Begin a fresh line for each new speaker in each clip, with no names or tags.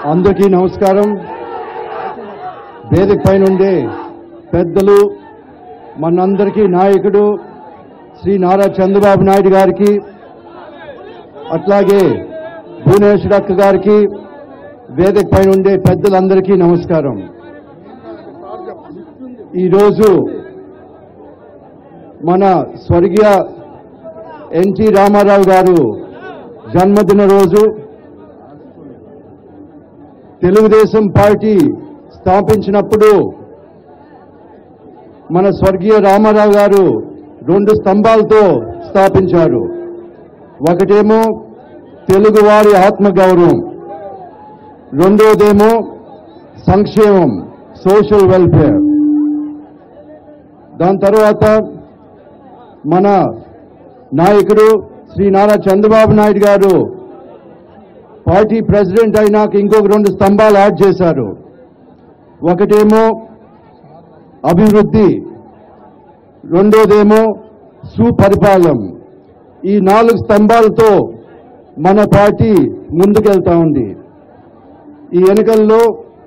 అందరికీ నమస్కారం వేదిక పైన ఉండే పెద్దలు మనందరికీ నాయకుడు శ్రీ నారా చంద్రబాబు నాయుడు గారికి అట్లాగే భువనేశ్వర్ అక్క గారికి వేదిక పైన ఉండే పెద్దలందరికీ నమస్కారం ఈరోజు మన స్వర్గీయ ఎన్టీ రామారావు గారు జన్మదిన రోజు తెలుగుదేశం పార్టీ స్థాపించినప్పుడు మన స్వర్గీయ రామారావు గారు రెండు స్తంభాలతో స్థాపించారు ఒకటేమో తెలుగువారి ఆత్మగౌరవం రెండోదేమో సంక్షేమం సోషల్ వెల్ఫేర్ దాని తర్వాత మన నాయకుడు శ్రీ నారా చంద్రబాబు నాయుడు గారు పార్టీ ప్రెసిడెంట్ అయినాక ఇంకొక రెండు స్తంభాలు యాడ్ చేశారు ఒకటేమో అభివృద్ధి రెండోదేమో సుపరిపాలన ఈ నాలుగు స్తంభాలతో మన పార్టీ ముందుకెళ్తా ఉంది ఈ ఎన్నికల్లో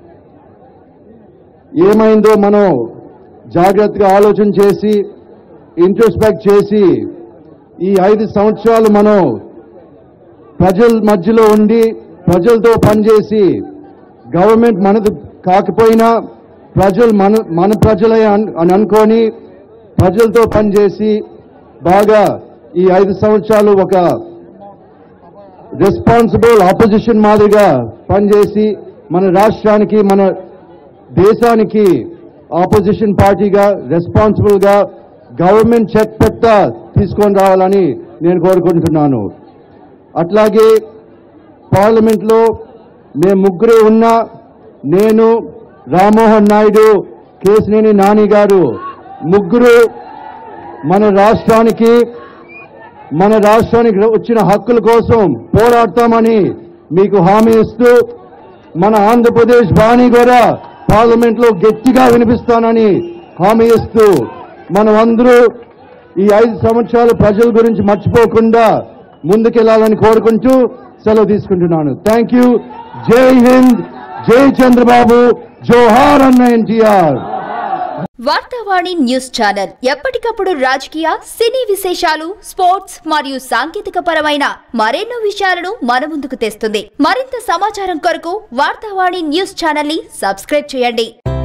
ఏమైందో మనం జాగ్రత్తగా ఆలోచన చేసి ఇంట్రోస్పెక్ట్ చేసి ఈ ఐదు సంవత్సరాలు మనం ప్రజల మధ్యలో ఉండి ప్రజలతో పనిచేసి గవర్నమెంట్ మనది కాకపోయినా ప్రజలు మన మన ప్రజలే అన్- అని అనుకొని ప్రజలతో పనిచేసి బాగా ఈ ఐదు సంవత్సరాలు ఒక రెస్పాన్సిబుల్ ఆపోజిషన్ మాదిరిగా పనిచేసి మన రాష్ట్రానికి మన దేశానికి ఆపోజిషన్ పార్టీగా రెస్పాన్సిబుల్ గా గవర్నమెంట్ చెక్ పెట్ట తీసుకొని రావాలని నేను కోరుకుంటున్నాను అట్లాగే పార్లమెంట్ లో మేము ముగ్గురే ఉన్నా నేను రామ్మోహన్ నాయుడు కేసినేని నాని గారు ముగ్గురు మన రాష్ట్రానికి మన రాష్ట్రానికి వచ్చిన హక్కుల కోసం పోరాడతామని మీకు హామీ ఇస్తూ మన ఆంధ్రప్రదేశ్ బాణి కూడా పార్లమెంట్ లో గట్టిగా వినిపిస్తానని హామీ ఇస్తూ మనం అందరూ ఈ ఐదు సంవత్సరాలు ప్రజల గురించి మర్చిపోకుండా ముందుకెళ్లాలని కోరుకుంటూ సెలవు తీసుకుంటున్నాను థ్యాంక్ యూ జై హింద్ జై చంద్రబాబు జోహార్ అన్న ఎన్టీఆర్
వార్తావాణి న్యూస్ ఛానల్ ఎప్పటికప్పుడు రాజకీయ సినీ విశేషాలు స్పోర్ట్స్ మరియు సాంకేతిక పరమైన మరెన్నో విషయాలను మన ముందుకు తెస్తుంది మరింత సమాచారం కొరకు వార్తావాణి న్యూస్ ఛానల్ ని సబ్స్క్రైబ్ చేయండి